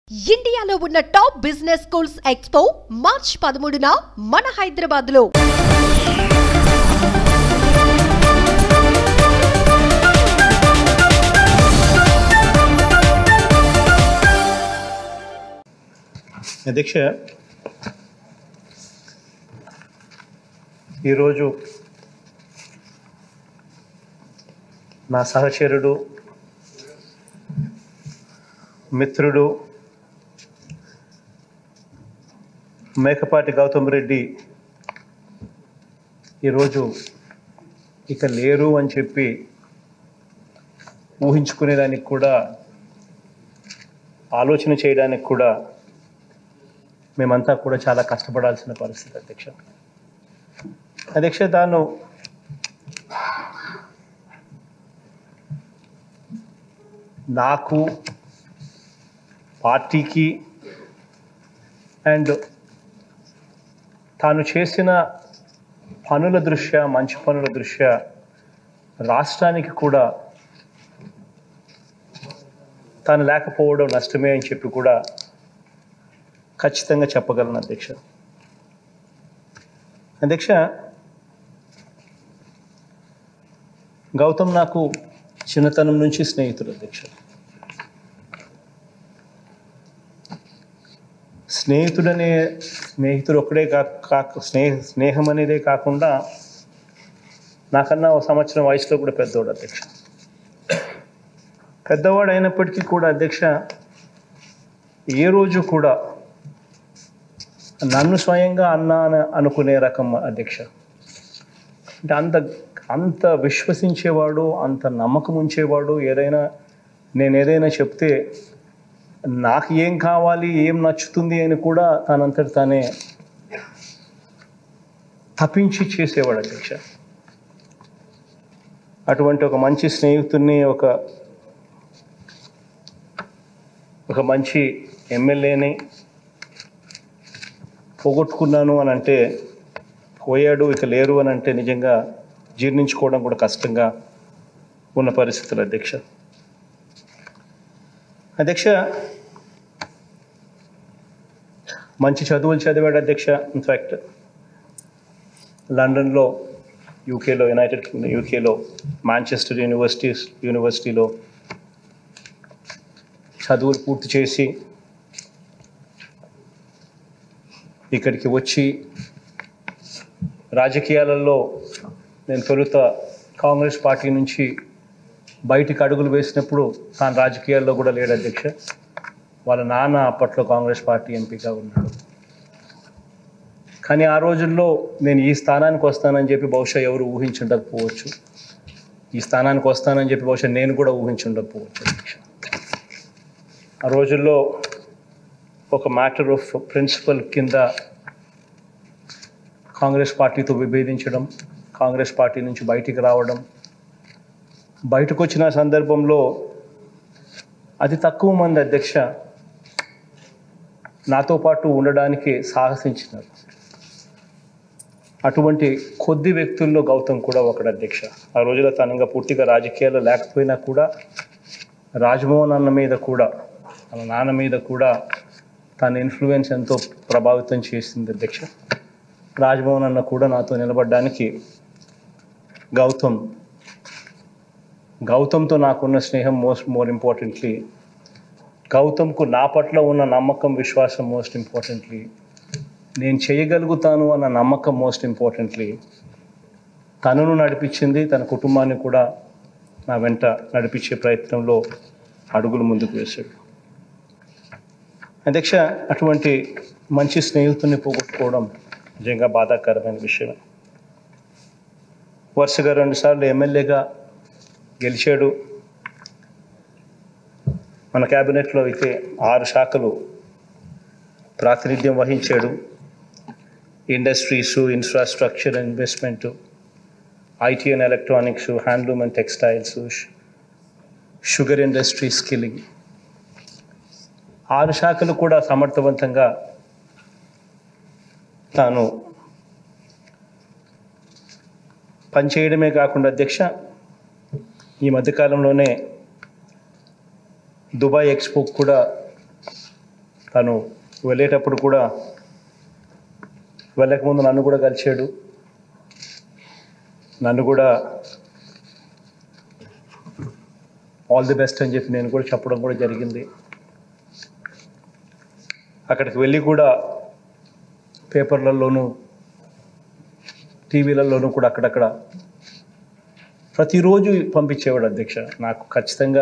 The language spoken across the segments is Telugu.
ఇండియాలో ఉన్న top business schools expo March పదమూడున మన హైదరాబాద్ లో అధ్యక్ష ఈరోజు నా సహచరుడు మిత్రుడు మేకపాటి గౌతమ్ రెడ్డి ఈరోజు ఇక లేరు అని చెప్పి ఊహించుకునేదానికి కూడా ఆలోచన చేయడానికి కూడా మేమంతా కూడా చాలా కష్టపడాల్సిన పరిస్థితి అధ్యక్ష అధ్యక్ష తాను నాకు పార్టీకి అండ్ తాను చేసిన పనుల దృష్ట్యా మంచి పనుల దృష్ట్యా రాష్ట్రానికి కూడా తాను లేకపోవడం నష్టమే అని చెప్పి కూడా ఖచ్చితంగా చెప్పగలను అధ్యక్ష అధ్యక్ష గౌతమ్ నాకు చిన్నతనం నుంచి స్నేహితుడు అధ్యక్ష స్నేహితుడనే స్నేహితుడు ఒక్కడే కాక స్నేహ స్నేహం అనేదే కాకుండా నాకన్నా ఒక సంవత్సరం వయసులో కూడా పెద్దవాడు అధ్యక్ష పెద్దవాడు అయినప్పటికీ కూడా అధ్యక్ష ఏ రోజు కూడా నన్ను స్వయంగా అన్న అని అనుకునే రకం అధ్యక్ష అంటే అంత అంత విశ్వసించేవాడు అంత నమ్మకం ఉంచేవాడు ఏదైనా నేను ఏదైనా చెప్తే నాకు ఏం కావాలి ఏం నచ్చుతుంది అని కూడా తనంతటి తానే తప్పించి చేసేవాడు అధ్యక్ష అటువంటి ఒక మంచి స్నేహితుడిని ఒక ఒక మంచి ఎమ్మెల్యేని పోగొట్టుకున్నాను అని అంటే పోయాడు ఇక లేరు అని అంటే నిజంగా జీర్ణించుకోవడం కూడా కష్టంగా ఉన్న పరిస్థితులు అధ్యక్ష అధ్యక్ష మంచి చదువులు చదివాడు అధ్యక్ష ఇన్ఫ్యాక్ట్ లండన్లో యూకేలో యునైటెడ్ కింగ్డమ్ యూకేలో మాంచెస్టర్ యూనివర్సిటీ యూనివర్సిటీలో చదువులు పూర్తి చేసి ఇక్కడికి వచ్చి రాజకీయాలలో నేను తొలుత కాంగ్రెస్ పార్టీ నుంచి బయటికి అడుగులు వేసినప్పుడు తాను రాజకీయాల్లో కూడా లేడు అధ్యక్ష వాళ్ళ నాన్న అప్పట్లో కాంగ్రెస్ పార్టీ ఎంపీగా ఉన్నాడు కానీ ఆ రోజుల్లో నేను ఈ స్థానానికి వస్తానని చెప్పి బహుశా ఎవరు ఊహించుండకపోవచ్చు ఈ స్థానానికి వస్తానని చెప్పి బహుశా నేను కూడా ఊహించుండకపోవచ్చు అధ్యక్ష ఆ రోజుల్లో ఒక మ్యాటర్ ఆఫ్ ప్రిన్సిపల్ కింద కాంగ్రెస్ పార్టీతో విభేదించడం కాంగ్రెస్ పార్టీ నుంచి బయటికి రావడం బయటకు వచ్చిన సందర్భంలో అతి తక్కువ మంది అధ్యక్ష నాతో పాటు ఉండడానికి సాహసించినారు అటువంటి కొద్ది వ్యక్తుల్లో గౌతమ్ కూడా ఒకడు అధ్యక్ష ఆ రోజులో తను ఇంకా పూర్తిగా రాజకీయాల్లో లేకపోయినా కూడా రాజ్మోహన్ అన్న మీద కూడా తన నాన్న మీద కూడా తన ఇన్ఫ్లుయెన్స్ ఎంతో ప్రభావితం చేసింది అధ్యక్ష రాజ్మోహన్ అన్న కూడా నాతో నిలబడడానికి గౌతమ్ గౌతమ్తో నాకున్న స్నేహం మోస్ట్ మోర్ ఇంపార్టెంట్లీ గౌతమ్కు నా పట్ల ఉన్న నమ్మకం విశ్వాసం మోస్ట్ ఇంపార్టెంట్లీ నేను చేయగలుగుతాను అన్న నమ్మకం మోస్ట్ ఇంపార్టెంట్లీ తనను నడిపించింది తన కుటుంబాన్ని కూడా నా వెంట నడిపించే ప్రయత్నంలో అడుగులు ముందుకు వేశాడు అధ్యక్ష అటువంటి మంచి స్నేహితుడిని పోగొట్టుకోవడం నిజంగా బాధాకరమైన విషయమే వరుసగా రెండుసార్లు ఎమ్మెల్యేగా గెలిచాడు మన క్యాబినెట్లో అయితే ఆరు శాఖలు ప్రాతినిధ్యం వహించాడు industries infrastructure investment IT and electronics handloom and textiles sugar industry skilling ఆరు శాఖలు కూడా సమర్థవంతంగా తాను పనిచేయడమే కాకుండా అధ్యక్ష ఈ మధ్యకాలంలోనే దుబాయ్ ఎక్స్పో కూడా తను వెళ్ళేటప్పుడు కూడా వెళ్ళకముందు నన్ను కూడా కలిశాడు నన్ను కూడా ఆల్ ది బెస్ట్ అని చెప్పి నేను కూడా చెప్పడం కూడా జరిగింది అక్కడికి వెళ్ళి కూడా పేపర్లలోనూ టీవీలలోనూ కూడా అక్కడక్కడ ప్రతిరోజు పంపించేవాడు అధ్యక్ష నాకు ఖచ్చితంగా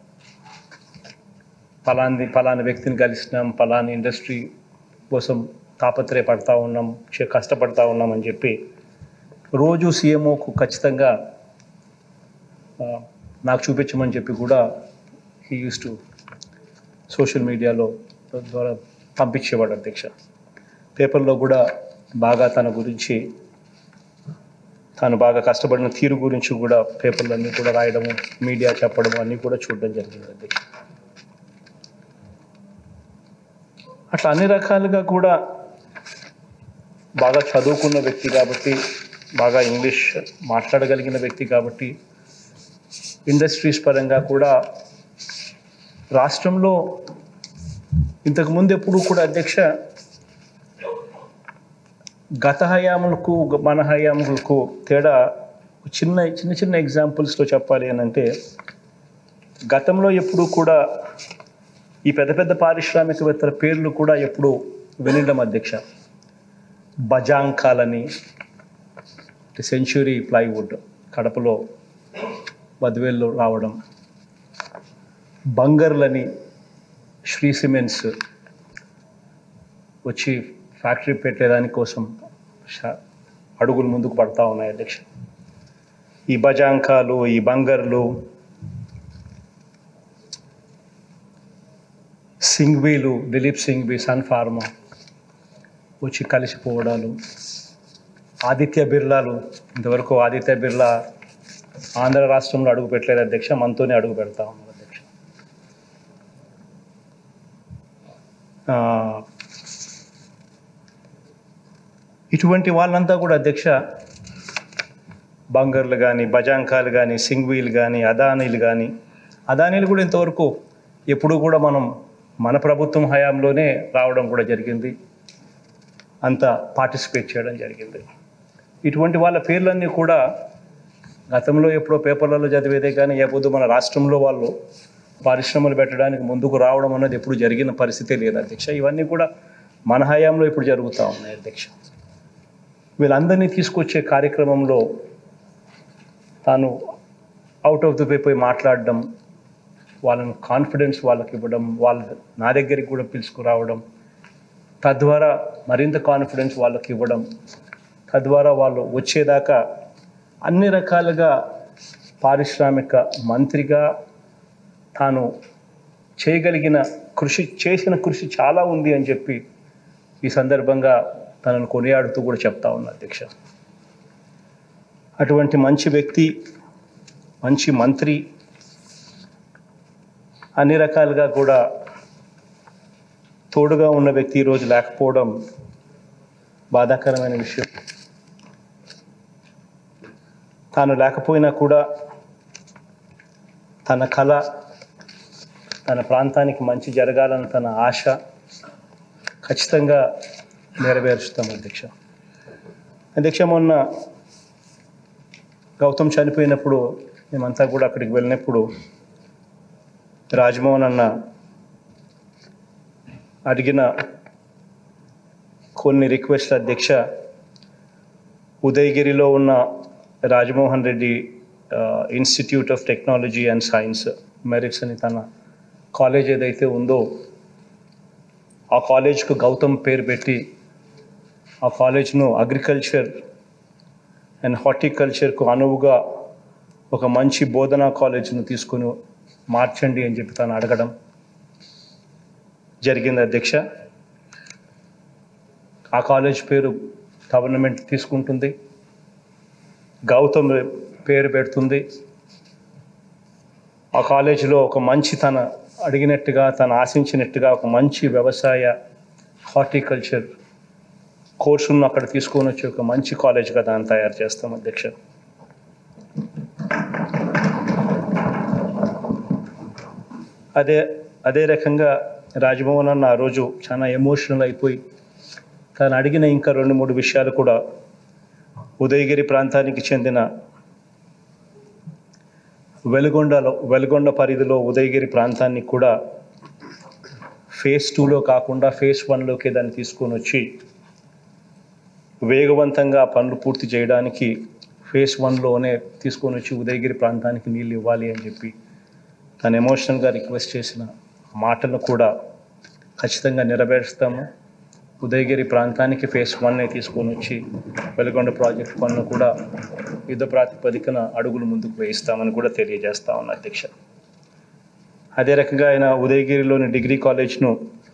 ఫలాంది ఫలాని వ్యక్తిని కలిసినాం ఫలాని ఇండస్ట్రీ కోసం తాపత్రయపడతా ఉన్నాం చే- కష్టపడతా ఉన్నాం అని చెప్పి రోజు సీఎంఓకు ఖచ్చితంగా ఆ, నాకు చూపించమని చెప్పి కూడా హీ యూస్ టు సోషల్ మీడియాలో ద్వారా పంపించేవాడు అధ్యక్ష పేపర్లో కూడా బాగా తన గురించి తాను బాగా కష్టపడిన తీరు గురించి కూడా పేపర్లు అన్నీ కూడా రాయడము మీడియా చెప్పడం అన్నీ కూడా చూడడం జరిగింది అధ్యక్ష అట్లా అన్ని రకాలుగా కూడా బాగా చదువుకున్న వ్యక్తి కాబట్టి బాగా ఇంగ్లీష్ మాట్లాడగలిగిన వ్యక్తి కాబట్టి ఇండస్ట్రీస్ పరంగా కూడా రాష్ట్రంలో ఇంతకు ముందు ఎప్పుడు కూడా అధ్యక్ష గత హయాములకు మన హయాములకు తేడా చిన్న చిన్న చిన్న ఎగ్జాంపుల్స్లో చెప్పాలి అని అంటే గతంలో ఎప్పుడు కూడా ఈ పెద్ద పెద్ద పారిశ్రామికవేత్తల పేర్లు కూడా ఎప్పుడు వినడం అధ్యక్ష బజాంకాలని సెంచురీ ప్లైవుడ్ కడపలో బద్వేల్లో రావడం బంగర్లని శ్రీ సిమెంట్స్ వచ్చి ఫ్యాక్టరీ పెట్టేదాని కోసం షా- అడుగులు ముందుకు పడతా ఉన్నాయి అధ్యక్ష ఈ బజాంకాలు ఈ బంగర్లు సింగ్వీలు దిలీప్ సింగ్వి సన్ ఫార్మా వచ్చి కలిసిపోవడాలు ఆదిత్య బిర్లాలు ఇంతవరకు ఆదిత్య బిర్లా ఆంధ్ర రాష్ట్రంలో అడుగు పెట్టలేదు అధ్యక్ష మనతోనే అడుగు పెడతా ఉన్నారు అధ్యక్ష ఆ, ఇటువంటి వాళ్ళంతా కూడా అధ్యక్ష బంగర్లు కానీ బజాంకాలు కానీ సింగ్వీలు కానీ అదానీలు కానీ అదానీలు కూడా ఇంతవరకు ఎప్పుడూ కూడా మనం మన ప్రభుత్వం హయాంలోనే రావడం కూడా జరిగింది అంత పార్టిసిపేట్ చేయడం జరిగింది ఇటువంటి వాళ్ళ పేర్లన్నీ కూడా గతంలో ఎప్పుడో పేపర్లలో చదివేదే కానీ లేకపోతే మన రాష్ట్రంలో వాళ్ళు పరిశ్రమలు పెట్టడానికి ముందుకు రావడం అన్నది ఎప్పుడు జరిగిన పరిస్థితే లేదు అధ్యక్ష ఇవన్నీ కూడా మన హయాంలో ఇప్పుడు జరుగుతూ ఉన్నాయి అధ్యక్ష వీళ్ళందరినీ తీసుకొచ్చే కార్యక్రమంలో తాను అవుట్ ఆఫ్ ది వే పోయి మాట్లాడడం వాళ్ళని కాన్ఫిడెన్స్ వాళ్ళకి ఇవ్వడం వాళ్ళ నా దగ్గరికి కూడా పిలుచుకురావడం తద్వారా మరింత కాన్ఫిడెన్స్ వాళ్ళకి ఇవ్వడం తద్వారా వాళ్ళు వచ్చేదాకా అన్ని రకాలుగా పారిశ్రామిక మంత్రిగా తాను చేయగలిగిన కృషి చేసిన కృషి చాలా ఉంది అని చెప్పి ఈ సందర్భంగా తనను కొనియాడుతూ కూడా చెప్తా ఉన్నా అధ్యక్ష అటువంటి మంచి వ్యక్తి మంచి మంత్రి అన్ని రకాలుగా కూడా తోడుగా ఉన్న వ్యక్తి ఈరోజు లేకపోవడం బాధాకరమైన విషయం తాను లేకపోయినా కూడా తన కళ తన ప్రాంతానికి మంచి జరగాలని తన ఆశ ఖచ్చితంగా నెరవేరుస్తాం అధ్యక్ష అధ్యక్ష మొన్న గౌతమ్ చనిపోయినప్పుడు మేమంతా కూడా అక్కడికి వెళ్ళినప్పుడు రాజ్మోహన్ అన్న అడిగిన కొన్ని రిక్వెస్ట్ అధ్యక్ష ఉదయగిరిలో ఉన్న Rajamohan Reddy institute of technology and science merits అని తన కాలేజ్ ఏదైతే ఉందో ఆ కాలేజ్కు గౌతమ్ పేరు పెట్టి ఆ కాలేజ్ను అగ్రికల్చర్ అండ్ హార్టికల్చర్కు అనువుగా ఒక మంచి బోధనా కాలేజ్ను తీసుకుని మార్చండి అని చెప్పి తను అడగడం జరిగింది అధ్యక్ష ఆ కాలేజ్ పేరు గవర్నమెంట్ తీసుకుంటుంది గౌతమ్ పేరు పెడుతుంది ఆ కాలేజీలో ఒక మంచి తన అడిగినట్టుగా తను ఆశించినట్టుగా ఒక మంచి వ్యవసాయ హార్టికల్చర్ కోర్సును అక్కడ తీసుకొని వచ్చి ఒక మంచి కాలేజ్గా దాన్ని తయారు చేస్తాం అధ్యక్ష అదే అదే రకంగా రాజభవన్ అన్న ఆ రోజు చాలా ఎమోషనల్ అయిపోయి తను అడిగిన ఇంకా రెండు మూడు విషయాలు కూడా ఉదయగిరి ప్రాంతానికి చెందిన వెలుగొండలో వెలుగొండ పరిధిలో ఉదయగిరి ప్రాంతాన్ని కూడా ఫేజ్ టూలో కాకుండా ఫేజ్ వన్లోకి దాన్ని తీసుకొని వచ్చి వేగవంతంగా పనులు పూర్తి చేయడానికి ఫేజ్ వన్లోనే తీసుకొని వచ్చి ఉదయగిరి ప్రాంతానికి నీళ్ళు ఇవ్వాలి అని చెప్పి తను ఎమోషనల్గా రిక్వెస్ట్ చేసిన మాటలను కూడా ఖచ్చితంగా నెరవేరుస్తాము ఉదయగిరి ప్రాంతానికి ఫేస్ వన్నే తీసుకొని వచ్చి వెలుగొండ ప్రాజెక్ట్ పనులు కూడా యుద్ధ ప్రాతిపదికన అడుగులు ముందుకు వేయిస్తామని కూడా తెలియజేస్తా ఉన్నా అధ్యక్ష అదే రకంగా ఆయన ఉదయగిరిలోని డిగ్రీ కాలేజ్ను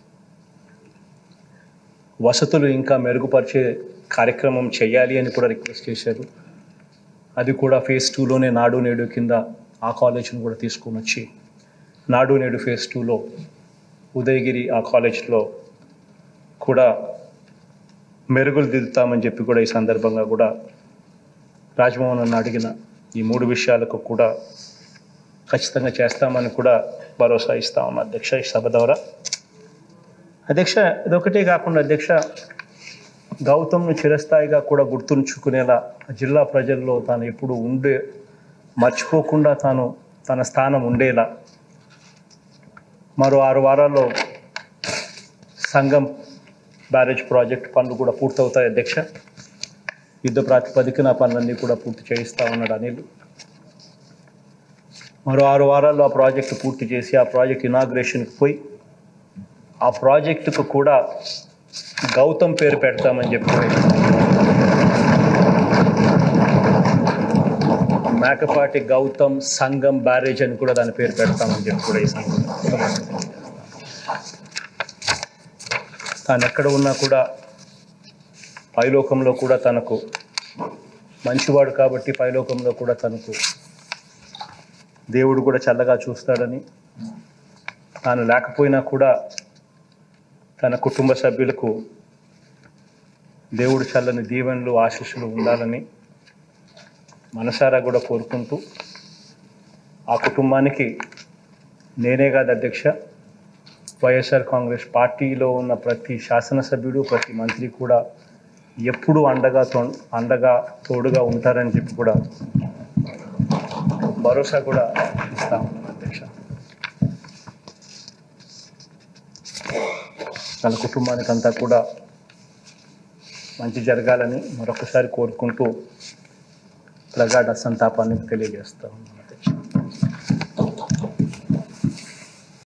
వసతులు ఇంకా మెరుగుపరిచే కార్యక్రమం చేయాలి అని కూడా రిక్వెస్ట్ చేశారు అది కూడా ఫేజ్ టూలోనే నాడు నేడు కింద ఆ కాలేజ్ను కూడా తీసుకొని వచ్చి నాడు నేడు ఫేజ్ టూలో ఉదయగిరి ఆ కాలేజ్లో కూడా మెరుగులు దిద్దుతామని చెప్పి కూడా ఈ సందర్భంగా కూడా రాజ్మోహన్ అన్న అడిగిన ఈ మూడు విషయాలకు కూడా ఖచ్చితంగా చేస్తామని కూడా భరోసా ఇస్తా ఉన్నా అధ్యక్ష ఈ సభ ద్వారా అధ్యక్ష ఇదొకటే కాకుండా అధ్యక్ష గౌతమ్ను చిరస్థాయిగా కూడా గుర్తుంచుకునేలా జిల్లా ప్రజల్లో తాను ఎప్పుడు ఉండే మర్చిపోకుండా తాను తన స్థానం ఉండేలా మరో ఆరు వారాల్లో సంఘం బ్యారేజ్ ప్రాజెక్ట్ పనులు కూడా పూర్తవుతాయి అధ్యక్ష యుద్ధ ప్రాతిపదికన పనులన్నీ కూడా పూర్తి చేయిస్తా ఉన్నాడు అనిల్ మరో ఆరు వారాల్లో ఆ ప్రాజెక్టు పూర్తి చేసి ఆ ప్రాజెక్ట్ ఇనాగ్రేషన్కి పోయి ఆ ప్రాజెక్టుకు కూడా గౌతమ్ పేరు పెడతామని చెప్పి మేకపాటి గౌతమ్ సంగం బ్యారేజ్ అని కూడా దాని పేరు పెడతామని చెప్పి కూడా ఈ సంఘం తాను ఎక్కడ ఉన్నా కూడా పైలోకంలో కూడా తనకు మంచివాడు కాబట్టి పైలోకంలో కూడా తనకు దేవుడు కూడా చల్లగా చూస్తాడని తాను లేకపోయినా కూడా తన కుటుంబ సభ్యులకు దేవుడు చల్లని దీవెనలు ఆశీస్సులు ఉండాలని మనసారా కూడా కోరుకుంటూ ఆ కుటుంబానికి నేనే కాదు అధ్యక్ష వైఎస్ఆర్ కాంగ్రెస్ పార్టీలో ఉన్న ప్రతి శాసనసభ్యుడు ప్రతి మంత్రి కూడా ఎప్పుడూ అండగా తో అండగా తోడుగా ఉంటారని చెప్పి కూడా భరోసా కూడా ఇస్తాం అధ్యక్ష తన కుటుంబానికి అంతా కూడా మంచి జరగాలని మరొకసారి కోరుకుంటూ ప్రగాఢ సంతాపాన్ని తెలియజేస్తాం